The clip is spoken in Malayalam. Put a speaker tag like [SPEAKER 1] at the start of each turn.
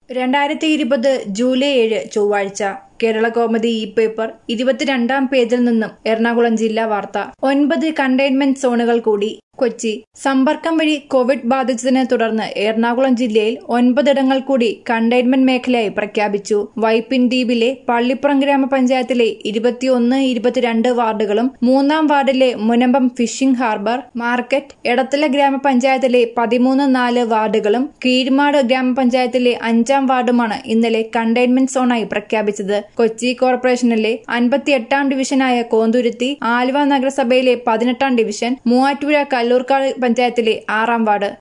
[SPEAKER 1] രണ്ടായിരത്തി ഇരുപത് ജൂലൈ ഏഴ് ചൊവ്വാഴ്ച കേരള കോമഡി ഇ പേപ്പർ ഇരുപത്തിരണ്ടാം പേജിൽ നിന്നും എറണാകുളം ജില്ലാ വാർത്ത ഒൻപത് കണ്ടെയ്ൻമെന്റ് സോണുകൾ കൂടി കൊച്ചി സമ്പർക്കം വഴി കോവിഡ് ബാധിച്ചതിനെ തുടർന്ന് എറണാകുളം ജില്ലയിൽ ഒൻപതിടങ്ങൾ കൂടി കണ്ടെയ്ൻമെന്റ് മേഖലയായി പ്രഖ്യാപിച്ചു വൈപ്പിൻ ദ്വീപിലെ പള്ളിപ്പുറം ഗ്രാമപഞ്ചായത്തിലെ ഇരുപത്തിയൊന്ന് ഇരുപത്തിരണ്ട് വാർഡുകളും മൂന്നാം വാർഡിലെ Munambam fishing harbour market Edathala ഗ്രാമപഞ്ചായത്തിലെ പതിമൂന്ന് നാല് വാർഡുകളും കീഴ്മാട് ഗ്രാമപഞ്ചായത്തിലെ അഞ്ചാം വാർഡുമാണ് ഇന്നലെ കണ്ടെയ്ൻമെന്റ് സോണായി പ്രഖ്യാപിച്ചത് കൊച്ചി കോർപ്പറേഷനിലെ അൻപത്തിയെട്ടാം ഡിവിഷനായ കോന്തുരുത്തി ആലുവ നഗരസഭയിലെ പതിനെട്ടാം ഡിവിഷൻ മൂവാറ്റുപുഴ കല്ലൂർക്കാട് പഞ്ചായത്തിലെ ആറാം വാർഡ്